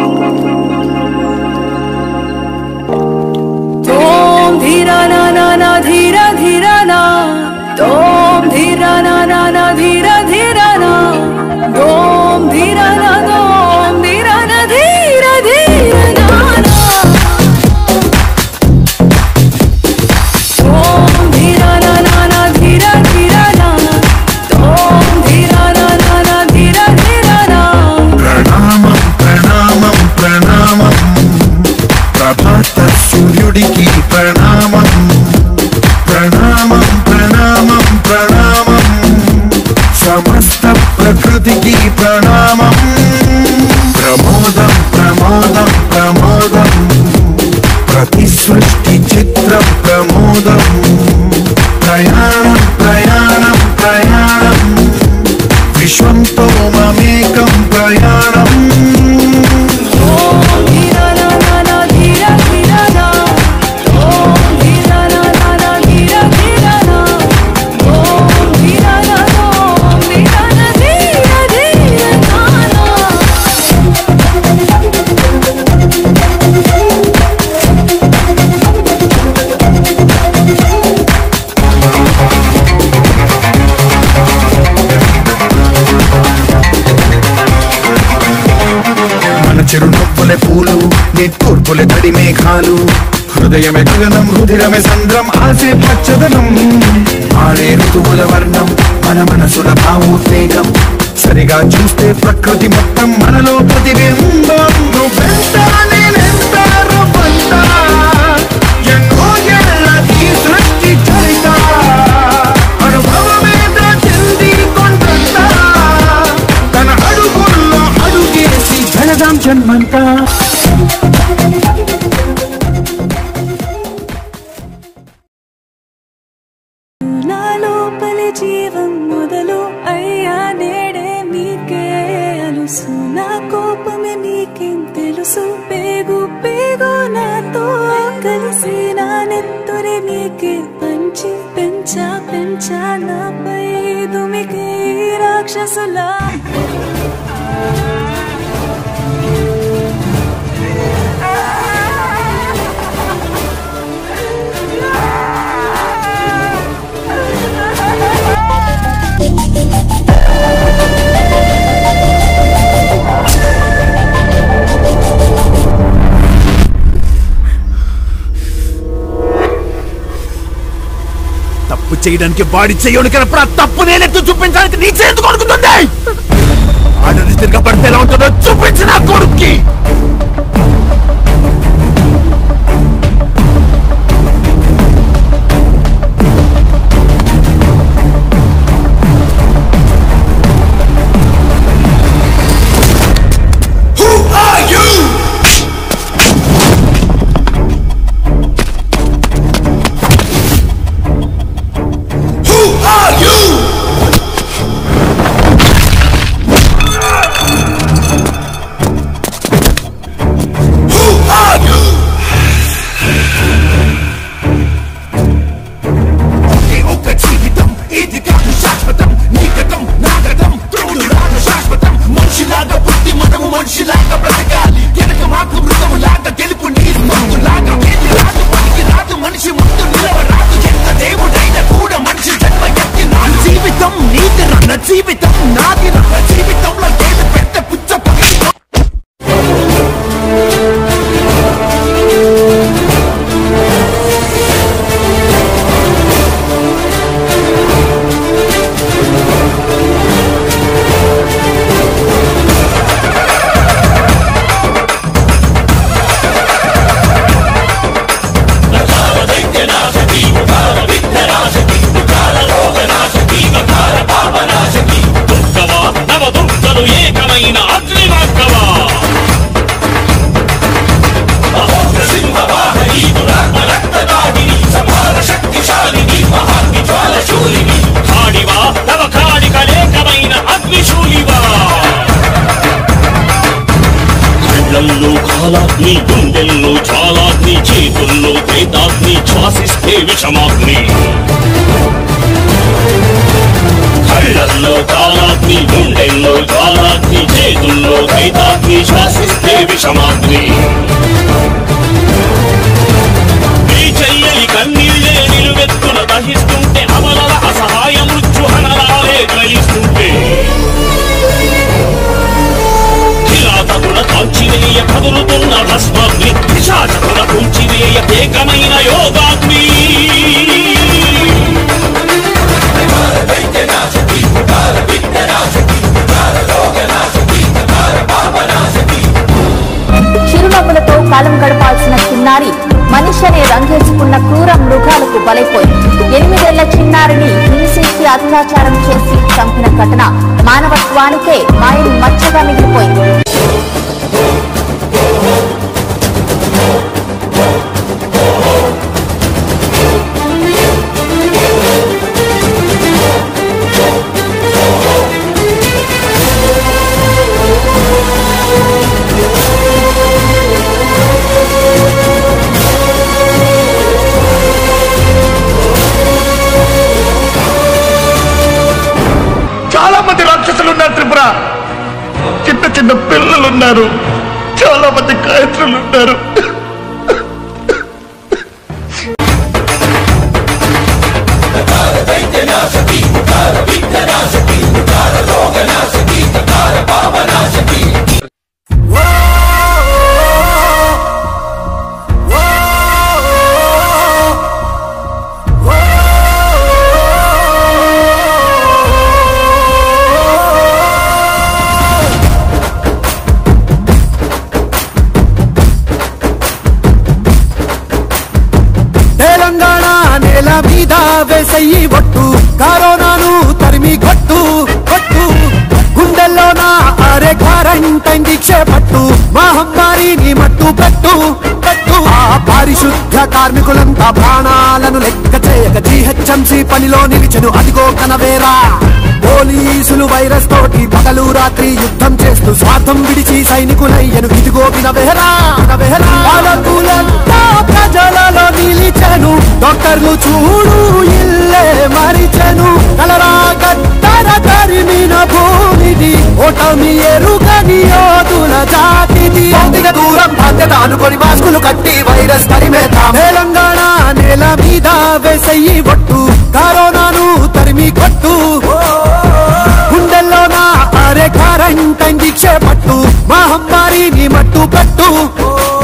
తోం ధీరా నా నా నా ధీర ధీర నా తోం ధీరా నా నా నా ధీర ధీర నా దోం ధీర నా దోం ధీర నా ధీర ధీర నా నా ఓం ధీరా నా నా నా ధీరా ధీరా నా ఓం ధీరా నా నా నా ధీరా ధీరా నా ప్రణామం ప్రణామం ప్రణామం ప్రభాత సూర్యుడికి ప్రణామం ప్రణామం ప్రణామం ప్రణామం సమస్త ప్రకృతికి ప్రణామం ప్రమోదం ప్రమోదం ప్రమోదం ప్రతి సృష్టి చిత్ర ప్రమోదం ప్రయాణం ప్రయాణం ప్రయాణం విశ్వంతో మమేకం ప్రయాణం ఓం ధీరా నా నా నా ధీరా ధీరా నా ఓం ధీరా నా నా నా ధీరా ధీరా నా ఓం ధీరా నా ఓం ధీరా నా ధీరా ధీరా నా నా మన చిరునవ్వులే పూలు నీ తూర్పులే తడి మేఘాలు హృదయమే గగనం రుధిరమే సంద్రం ఆసే పచ్చదనం ఆడే ఋతువుల వర్ణం మన మనసుల భావోద్వేగం సరిగా చూస్తే ప్రకృతి మొత్తం మనలో ప్రతిబింబం నువ్వెంత నేనెంత రవ్వంత ఎన్నో ఏళ్ళ ఈ సృష్టి చరిత అనుభవమేద చెంది కొండంత తన అడుగుల్లో అడుగేసి వెళదాం జన్మంతా నా లోపలి జీవం మొదలు అయ్యా నేడే మీకే అలుసు నా కోపమే మీకేం తెలుసు పేగు పేగు నాతో కలిసి నా నెత్తురే మీకే పంచి పెంచా పెంచా నాపై దుమికి రాక్షసులా తప్పు చేయడానికి వాడి చేయడానికి కనప్పుడు ఆ తప్పు నేనెత్తు చూపించడానికి నీ చేతి కొడుకుతుంది ఆడది తిరగబడితే ఎలా ఉంటుందో చూపించి నా కొడుక్కి Who are you? Who are you? Who are you? ఒకే ఒక జీవితం ఇది కాదు శాశ్వతం నీకటం నాగటం త్రోడు రాదు శాశ్వతం మనిషిలాగా పుట్టి మనము మనిషిలాగా బ్రతకాలి వెనక మాకు మృతములాగా గెలుపు నీ లాగా ఏది రాదు పనికి రాదు మనిషి ముందు నిలవరాదు ఎంత దేవుడైనా కూడా మనిషి జన్మ ఎత్తి నా జీవితం నీది రన్న జీవితం నాది రన్న జీవితంలో ఏది పెద్ద పుచ్చ పగిలి దుర్గవా నవ దుర్గలు ఏకమైన అగ్నిమార్గవా కాడివా నవ కాళికలేకమైన అగ్నిశూలివా కళ్ళల్లో కాలాగ్ని గుండెల్లో జ్వాలాగ్ని చేతుల్లో ప్రేతాగ్ని శ్వాసిస్తే విషమాగ్ని కళ్ళల్లో కాలాగ్ని గుండెల్లో జ్వాలాగ్ని చేతుల్లో ప్రేతాగ్ని శ్వాసిస్తే విషమాగ్ని ప్రత్యేకమైన యోగాగ్ని చిరునవ్వులతో కాలం గడపాల్సిన చిన్నారి మనిషి అనే రంగేసుకున్న క్రూర మృగాలకు బలైపోయింది ఎనిమిదేళ్ల చిన్నారిని హింసించి అత్యాచారం చేసి చంపిన ఘటన మానవత్వానికే మాయని మచ్చగా మిగిలిపోయింది చాలా మంది రాక్షసులు ఉన్నారు త్రిపుర చిన్న చిన్న పిల్లలు ఉన్నారు చాలా మంది గాయత్రులు ఉన్నారు తెలంగాణ నేల మీద వేసయ్యి ఒట్టు కరోనాను తరిమి కొట్టు కొట్టు గుండెల్లోన అరే క్వారంటైన్ దీక్ష పట్టు మహమ్మారిని మట్టు పెట్టు పెట్టు ఆ పారిశుద్ధ కార్మికులంతా ప్రాణాలను లెక్క చేయక జీహెచ్ఎంసీ పనిలో నిలిచెను అదిగో కనవేరా పోలీసులు వైరస్ తోటి పగలు రాత్రి యుద్ధం చేస్తూ స్వార్థం విడిచి సైనికులయ్యను ఇదిగో వినవేరా వినవేరా పాలకులంతా ప్రజలలో నిలిచెను డాక్టర్లు చూడు ఇల్లే మరిచెను కలరా గట్టర తరిమిన భూమిది ఓటమి ఎరుగని యోధుల జాతిది భౌతిక దూరం బాధ్యత అనుకొని మాస్కులు కట్టి వైరస్ తరిమేతాం తెలంగాణ నేల మీద వేసయ్యి ఒట్టు కరోనాను తరిమి కొట్టు గుండెల్లో నా అరే క్వారంటైన్ దీక్ష పట్టు మహమ్మారిని మట్టు పెట్టు